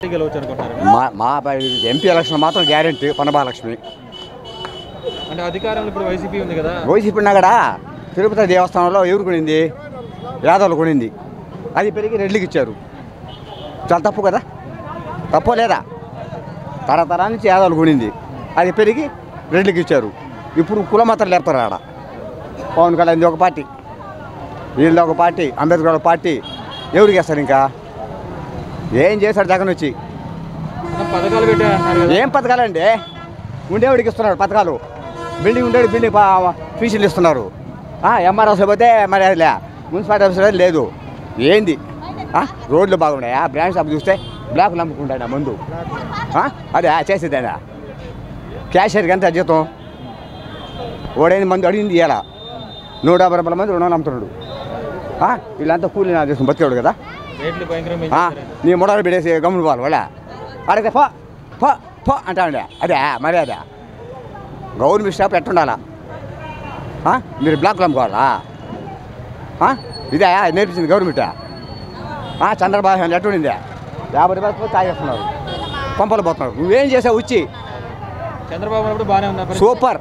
గెలవచ్చు అనుకుంటున్నారు మా మా ఎంపీ ఎలక్షన్ మాత్రం గ్యారెంటీ పనబాలక్ష్మి అంటే అధికారంలో ఇప్పుడు వైసీపీ ఉంది కదా వైసీపీ కూడా తిరుపతి దేవస్థానంలో ఎవరు కొనింది యాదవులు కొనింది అది పెరిగి రెడ్లకి ఇచ్చారు చాలా తప్పు కదా తప్పు లేదా తరతరా నుంచి యాదవులు కొనింది అది పెరిగి రెడ్లకి ఇచ్చారు ఇప్పుడు కులమతలు లేపుతారు ఆడ పవన్ కళ్యాణ్ ఒక పార్టీ వీళ్ళది ఒక పార్టీ అంబేద్కర్ ఒక పార్టీ ఎవరికి వేస్తారు ఇంకా ఏం చేశాడు జగన్ వచ్చి పథకాలు పెట్టారు అంటున్నారు కదా ఏం పథకాలండి ఉండేవాడికి ఇస్తున్నారు పథకాలు బిల్డింగ్ ఉండేవాడు బిల్డింగ్ ఫీజులు ఇస్తున్నారు ఎంఆర్ఎస్ పోతే మరి అది లే మున్సిపాలిటీ ఆఫీస్ లేదు ఏంది ఆ, రోడ్లు బాగున్నాయా బ్రాంచ్ షాప్ చూస్తే బ్లాక్ నమ్ముకుంటాడా ముందు ఆ, అదే చేసేదేనా క్యాషియర్కి ఎంత జీతం ఓడైన మంది అడిగింది ఇలా నూట యాభై రూపాయల మంది రుణం నమ్ముతున్నాడు ఆ, వీళ్ళంతా కూలి నా చేసుకుని బతికాడు కదా రేట్లు భయంకరంగా ఆ, పెంచేశారు. నీ మొడలు పెడేసి గమ్ములు పోవాలి వాళ్ళ అడిగితే పో పో పో అంటాండే అదే మరి అదే గవర్నమెంట్ స్టాఫ్ ఎట్టుండాలా ఆ, మీరు బ్లాక్లు అమ్ముకోవాలా ఆ, ఇదే నేర్పించింది గవర్నమెంట్ చంద్రబాబు నాయుడు ఎట్టుండింది యాభై రూపాయలు పోతే తాగేస్తున్నారు పంపలు పోతున్నారు నువ్వేం చేసావు వచ్చి చంద్రబాబు ఉన్నప్పుడు బాగానే ఉన్నా పరిస్థితి. సూపర్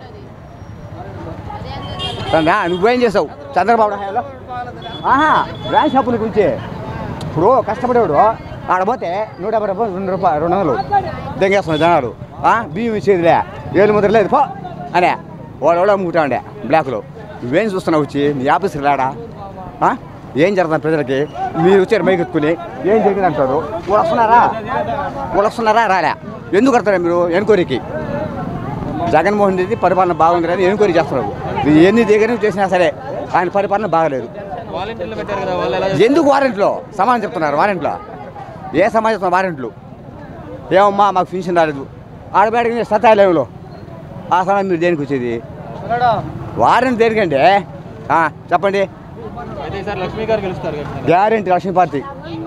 నా, నువ్వేం చేసావు చంద్రబాబు నాయుడులో ఆహా బ్రాంచ్ షాపుల గురించి ఇప్పుడు కష్టపడేవాడు ఆడ పోతే నూట యాభై రూపాయలు రెండు రూపాయలు రెండు వందలు దెంగేస్తున్నారు జనాలు ఆ, బియ్యం ఇచ్చేదిలే ఏళ్ళు ముద్ర లేదు పో అనే వాడు ఎవడో అమ్ముకుంటాండే బ్లాక్లో నువ్వేం చూస్తున్నావు వచ్చి నీ ఆఫీస్కి రాడా ఆ? ఏం జరుగుతుంది ప్రజలకి మీరు వచ్చారు మైక్ ఎత్తుకుని ఏం జరిగింది అంటారు వాళ్ళు వస్తున్నారా వాళ్ళు వస్తున్నారా రాలే ఎందుకు కడతారా మీరు ఎన్క్వైరీకి జగన్మోహన్ రెడ్డి పరిపాలన బాగుంది అని ఎంక్వైరీ చేస్తున్నారు ఇది ఎన్ని దగ్గర చేసినా సరే ఆయన పరిపాలన బాగలేదు వాలంటీర్లు పెట్టారు కదా వాళ్ళు ఎలా ఎందుకు వారెంట్లో సమాధానం చెప్తున్నారు వారెంట్లో ఏ సమాజం చెప్తున్నారు వారెంట్లు ఏమమ్మా మాకు పెన్షన్ రాలేదు ఆడబేడకి సతాయిలేవులో ఆ సమయం మీరు దేనికి వచ్చేది వారెంట్ దేనికంటే ఆ, చెప్పండి అయితే ఈసారి లక్ష్మీ గారు గెలుస్తారు కదా గ్యారెంటీ లక్ష్మీ పార్టీ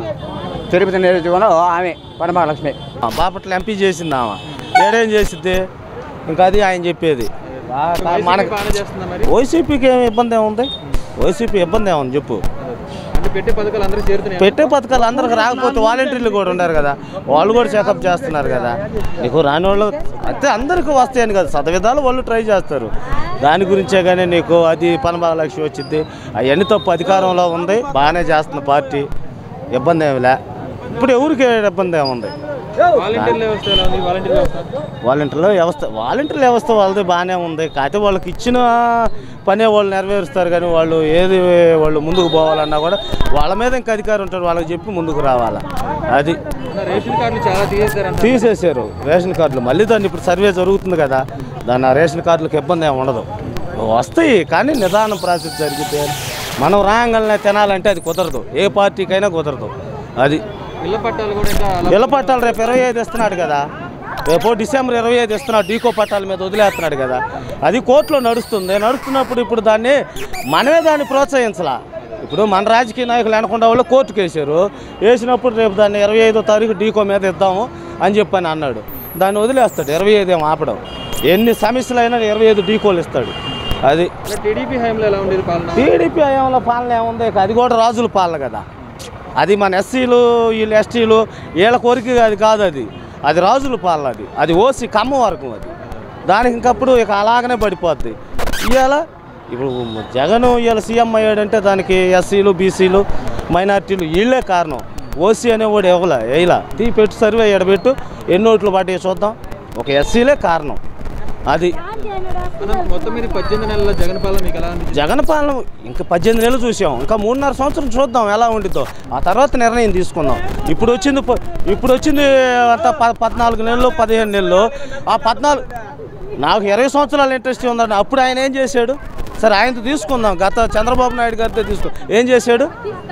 తిరుపతి నియోజకవర్గంలో ఆమె పరమా లక్ష్మి బాపట్ల ఎంపీ చేసింది ఆమె ఏడేం చేసిద్ది ఇంకా అది ఆయన చెప్పేది వైసీపీ మనకి బాగానే చేస్తుందా మరి వైసీపీకి ఏమి ఇబ్బంది ఏముంది వైసీపీ ఇబ్బంది ఏముంది చెప్పు అంటే పెట్టే పథకాలు అందరూ చేరుతున్నాయి పెట్టే పథకాలు అందరికి రాకపోతే వాలంటీర్లు కూడా ఉన్నారు కదా వాళ్ళు కూడా చెకప్ చేస్తున్నారు కదా నీకు రాని వాళ్ళు అయితే అందరికీ వస్తాయని కదా శతవిధాలు వాళ్ళు ట్రై చేస్తారు దాని గురించే కానీ నీకు అది పనబాగ లక్ష్యం వచ్చింది అవన్నీ తప్పు అధికారంలో ఉంది బాగానే చేస్తున్న పార్టీ ఇబ్బంది ఏమి లే ఇప్పుడు ఎవరికి ఇబ్బంది ఏముంది వాలంటీర్ల వ్యవస్థ ఎలా ఉంది వాలంటీర్ వ్యవస్థ వాలంటీర్ల వ్యవస్థ వాలంటీర్ల వ్యవస్థ వాళ్ళది బాగానే ఉంది కాకపోతే వాళ్ళకి ఇచ్చిన పనే వాళ్ళు నెరవేరుస్తారు కానీ వాళ్ళు ఏది వాళ్ళు ముందుకు పోవాలన్నా కూడా వాళ్ళ మీద ఇంకా అధికారం ఉంటారు వాళ్ళకి చెప్పి ముందుకు రావాలా అది ఉన్న రేషన్ కార్డులు చాలా తీసేశారంట తీసేశారు రేషన్ కార్డులు మళ్ళీ దాన్ని ఇప్పుడు సర్వే జరుగుతుంది కదా దాన్ని ఆ రేషన్ కార్డులకు ఇబ్బంది ఏమి ఉండదు వస్తాయి కానీ నిదానం ప్రాసెస్ జరిగితే మనం రాగానే తినాలంటే అది కుదరదు ఏ పార్టీకైనా కుదరదు అది ఇళ్ల పట్టాలు కూడా ఇంకా అలా ఇళ్ళ పట్టాలు రేపు ఇరవై ఐదు ఇస్తున్నాడు కదా రేపు డిసెంబర్ ఇరవై ఐదు ఇస్తున్నాడు డీకో పట్టాల మీద వదిలేస్తున్నాడు కదా అది కోర్టులో నడుస్తుంది నడుస్తున్నప్పుడు ఇప్పుడు దాన్ని మనమే దాన్ని ప్రోత్సహించలా ఇప్పుడు మన రాజకీయ నాయకులు అనకుండా వాళ్ళు కోర్టుకు వేసారు వేసినప్పుడు రేపు దాన్ని ఇరవై ఐదో తారీఖు డీకో మీద ఇద్దాము అని చెప్పని అన్నాడు దాన్ని వదిలేస్తాడు ఇరవై ఐదు ఏమో ఆపడం ఎన్ని సమస్యలు అయినా ఇరవై ఐదు డీకోలు ఇస్తాడు అది టీడీపీ హయాంలో ఎలా ఉండేది పాలన టీడీపీ హయాంలో పాలన ఏముంది ఇక అది కూడా రాజుల పాలన కదా అది మన ఎస్సీలు వీళ్ళు ఎస్టీలు వీళ్ళ కోరిక అది కాదు అది అది రాజుల పాలన అది అది ఓసి కమ్మ వరకు అది దానికి ఇంకప్పుడు ఇక అలాగనే పడిపోద్ది ఇవాళ ఇప్పుడు జగన్ ఇవాళ సీఎం అయ్యాడంటే దానికి ఎస్సీలు బీసీలు మైనార్టీలు వీళ్ళే కారణం ఓసీ అనేవాడు ఇవ్వలే వేయలా తీ పెట్టు సర్వే ఎడబెట్టు ఎన్ని ఓట్లు పడ్డాయి చూద్దాం ఒక ఎస్సీలే కారణం అది మనం మొత్తం మీద పద్దెనిమిది నెలల జగన్ పాలన మీకు ఎలా అనిపించింది జగన్ పాలన ఇంకా పద్దెనిమిది నెలలు చూసాం ఇంకా మూడున్నర సంవత్సరం చూద్దాం ఎలా ఉండిద్దో ఆ తర్వాత నిర్ణయం తీసుకుందాం ఇప్పుడు వచ్చింది ప- ఇప్పుడు వచ్చింది అంత ప- పద్నాలుగు నెలలు పదిహేను నెలలు ఆ పద్నాలుగు నాకు ఇరవై సంవత్సరాలు ఇంట్రెస్ట్ ఉందండి అప్పుడు ఆయన ఏం చేశాడు సరే ఆయనతో తీసుకుందాం గత చంద్రబాబు నాయుడు గారితో తీసుకో ఏం చేశాడు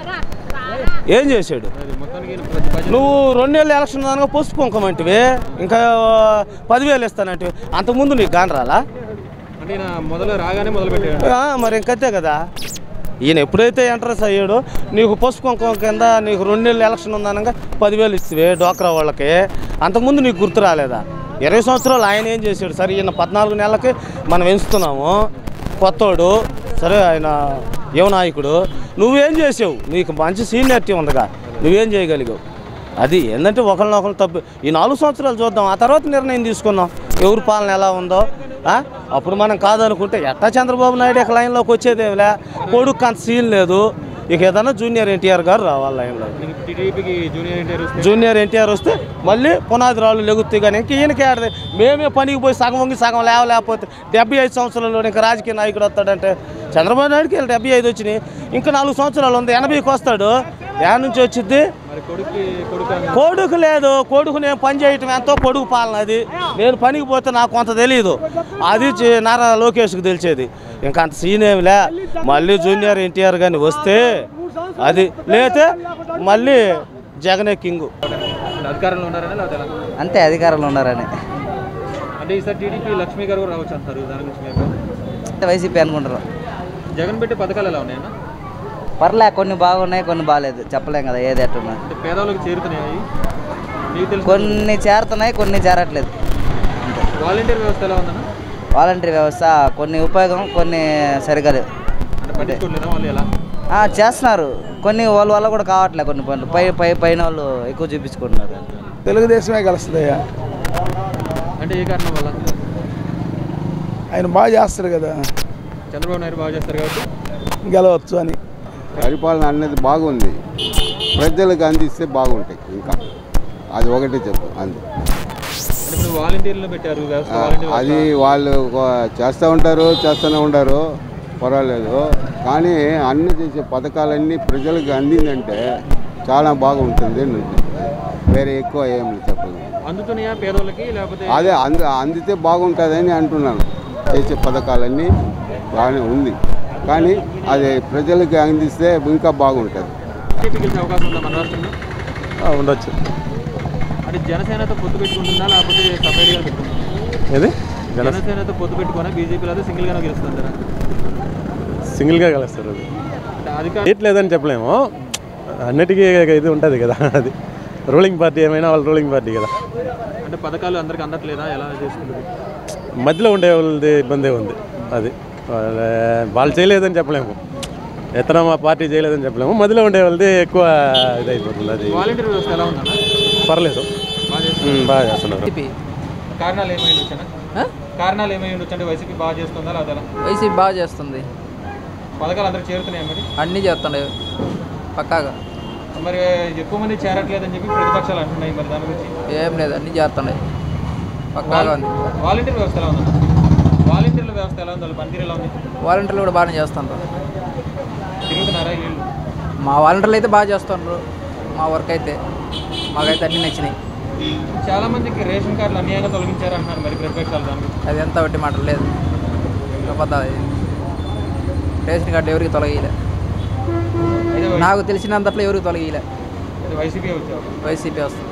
ఏం చేశాడు అది మొత్తానికి ప్రతి పద్దెనిమిది నువ్వు రెండు నెలలు ఎలక్షన్ దానిగా పసుపు కుంకమంటివి ఇంకా పదివేలు ఇస్తానంటివి అంతకుముందు నీకు గాని రాలా అంటే ఈయన మొదలు రాగానే మొదలు పెట్టాడు ఆ, మరి ఇంకంతే కదా ఈయన ఎప్పుడైతే ఎంట్రెన్స్ అయ్యాడో నీకు పసుపు కుంకుమ కింద నీకు రెండు నెలలు ఎలక్షన్ ఉందనగా పదివేలు ఇస్తే డోక్రా వాళ్ళకి అంతకుముందు నీకు గుర్తు రాలేదా ఇరవై సంవత్సరాలు ఆయన ఏం చేశాడు సరే ఈయన పద్నాలుగు నెలలకి మనం ఎంచుతున్నాము కొత్తోడు సరే ఆయన యువ నాయకుడు నువ్వేం చేసావు నీకు మంచి సీనియారిటీ ఉందిగా నువ్వేం చేయగలిగావు అది ఏంటంటే ఒకరినొకరు తప్పు ఈ నాలుగు సంవత్సరాలు చూద్దాం ఆ తర్వాత నిర్ణయం తీసుకుందాం ఎవరి పాలన ఎలా ఉందో ఆ? అప్పుడు మనం కాదనుకుంటే ఎట్టా చంద్రబాబు నాయుడు ఇక లైన్లోకి వచ్చేదేమిలే కొడుకు అంత సీన్ లేదు ఇక ఏదైనా జూనియర్ ఎన్టీఆర్ గారు రావాలి లైన్లో టీడీపీకి జూనియర్ ఎన్టీఆర్ వస్తే జూనియర్ ఎన్టీఆర్ వస్తే మళ్ళీ పునాది రాళ్ళు లెగుతాయి కానీ ఇంక ఈయనకే ఆడదు మేమే పనికి పోయి సగం వంగి సగం లేవలేకపోతే డెబ్బై ఐదు సంవత్సరాల్లో ఇంకా రాజకీయ నాయకుడు వస్తాడంటే చంద్రబాబు నాయుడుకి వీళ్ళు డెబ్బై ఐదు వచ్చినాయి ఇంకా నాలుగు సంవత్సరాలు ఉంది ఎనభైకి వస్తాడు యాడ్ నుంచి వచ్చింది మరి కొడుక్కి కొడుకు అని కొడుకు లేదు కొడుకు నేను పని చేయటం ఎంతో కొడుకు పాలన అది నేను పనికి పోతే నాకు కొంత తెలియదు అది చే- నారా లోకేష్కి తెలిసేది ఇంకా అంత సీన్ ఏమిలే మళ్ళీ జూనియర్ ఎన్టీఆర్ కానీ వస్తే అది లేతే మళ్ళీ జగనే కింగు అంటే అధికారంలో ఉన్నారని లేకపోతే ఎలా? అంతే అధికారంలో ఉన్నారని అంటే ఈసారి టీడీపీ లక్ష్మీ గారు కూడా రావచ్చు అంటారు దాని గురించి మీరు వైసీపీ అనుకుంటారు జగన్ పెట్టే పథకాలు ఎలా ఉన్నాయన్న పర్లే కొన్ని బాగున్నాయి కొన్ని బాగాలేదు చెప్పలేం కదా ఏది ఎట్టున్నా అంటే పేదవాళ్ళకి చేరుతున్నాయి మీకు తెలుసు కొన్ని చేరుతున్నాయి కొన్ని చేరట్లేదు వాలంటీర్ వ్యవస్థ ఎలా ఉందన్న వాలంటరీ వ్యవస్థ కొన్ని ఉపయోగం కొన్ని సరిగా లేవు అంటే పట్టించుకోలేదా వాళ్ళు ఎలా ఆ, చేస్తున్నారు కొన్ని వాళ్ళ వల్ల కూడా కావట్లే కొన్ని పనులు పై పై పైన వాళ్ళు ఎక్కువ చూపించుకుంటున్నారు తెలుగుదేశమే గెలుస్తుందయ్యా అంటే ఏ కారణం వల్ల ఆయన బాగా చేస్తారు కదా చంద్రబాబు నాయుడు బాగా చేస్తారు కాబట్టి గెలవచ్చు అని పరిపాలన అనేది బాగుంది ప్రజలకు అందిస్తే బాగుంటాయి ఇంకా అది ఒకటే చెప్పు అంతే అంటే ఇప్పుడు వాలంటీర్లు పెట్టారు వ్యవస్థ ఆ, వాలంటీర్ అది వాళ్ళు ఒక- చేస్తూ ఉంటారు చేస్తూనే ఉంటారు పర్వాలేదు కానీ అన్ని చేసే పథకాలన్నీ ప్రజలకు అందిందంటే చాలా బాగుంటుంది అని ఉంది. వేరే ఎక్కువ ఏం చెప్పదు అందుతున్నాయా పేదవాళ్ళకి లేకపోతే అదే అంది అందితే బాగుంటుందని అంటున్నాను చేసే పథకాలన్నీ బాగానే ఉంది కానీ అది ప్రజలకు అందిస్తే ఇంకా బాగుంటుంది టీడీపీ గెలిచే అవకాశం ఉందా మన రాష్ట్రంలో ఉండొచ్చు అంటే జనసేనతో పొత్తు పెట్టుకుంటుందా లేకపోతే సపరేట్గా పెట్టుకుంటుందా ఏది జనసేనతో పొత్తు పెట్టుకున్నా బీజేపీ లేదా సింగిల్గానే గెలుస్తుంటారా సింగిల్గా కలుస్తారు అది అంటే అధికార రేట్ లేదని చెప్పలేము అన్నిటికీ ఇది ఉంటుంది కదా అది రూలింగ్ పార్టీ ఏమైనా వాళ్ళు రూలింగ్ పార్టీ కదా అంటే పథకాలు అందరికి అందట్లేదా ఎలా చేసుకుంటుంది మధ్యలో ఉండే వాళ్ళది ఇబ్బందే ఉంది అది వాళ్ళ- వాళ్ళు చేయలేదని చెప్పలేము ఎత్తన మా పార్టీ చేయలేదని చెప్పలేము మధ్యలో ఉండే వాళ్ళది ఎక్కువ ఇదైపోతుంది అది వాలంటీర్ వ్యవస్థ ఎలా ఉందన్న పర్లేదు బాగా చేస్తుంది ఉమ్, బాగా చేస్తున్నారు కారణాలు ఏమై ఉండొచ్చా కారణాలు ఏమై ఉండొచ్చు అంటే వైసీపీ బాగా చేస్తుందా లేదా ఎలా? వైసీపీ బాగా చేస్తుంది పథకాలు అందరికి చేరుతున్నాయి మరి అన్నీ చేస్తుండే పక్కాగా మరి ఎక్కువ మంది చేరట్లేదని చెప్పి ప్రతిపక్షాలు అంటున్నాయి మరి దాని గురించి ఏం లేదు అన్నీ చేస్తుండే పక్కాగా ఉంది వాలంటీర్ వ్యవస్థ ఎలా ఉందన్న వాలంటీర్ల వ్యవస్థ ఎలా ఉంది వాళ్ళ పనితీరు ఎలా ఉంది వాలంటీర్లు కూడా బాగానే చేస్తుండ్రు తిరుగుతున్నారా వీళ్ళు మా వాలంటీర్లు అయితే బాగా చేస్తుండ్రు మా వర్క్ అయితే మాకైతే అన్నీ నచ్చినాయి చాలా మందికి రేషన్ కార్డులు అన్యాయంగా తొలగించారు అంటున్నారు మరి ప్రతిపక్షాలు దాని గురించి అది ఎంత బట్టి మాట లేదు అబద్ధాలు అది. రేషన్ కార్డు ఎవరికి తొలగిలే అయితే వై- నాకు తెలిసినంతట్లో ఎవరికి తొలగిలే అయితే వైసీపీ వచ్చావు వైసీపీ వస్తుంది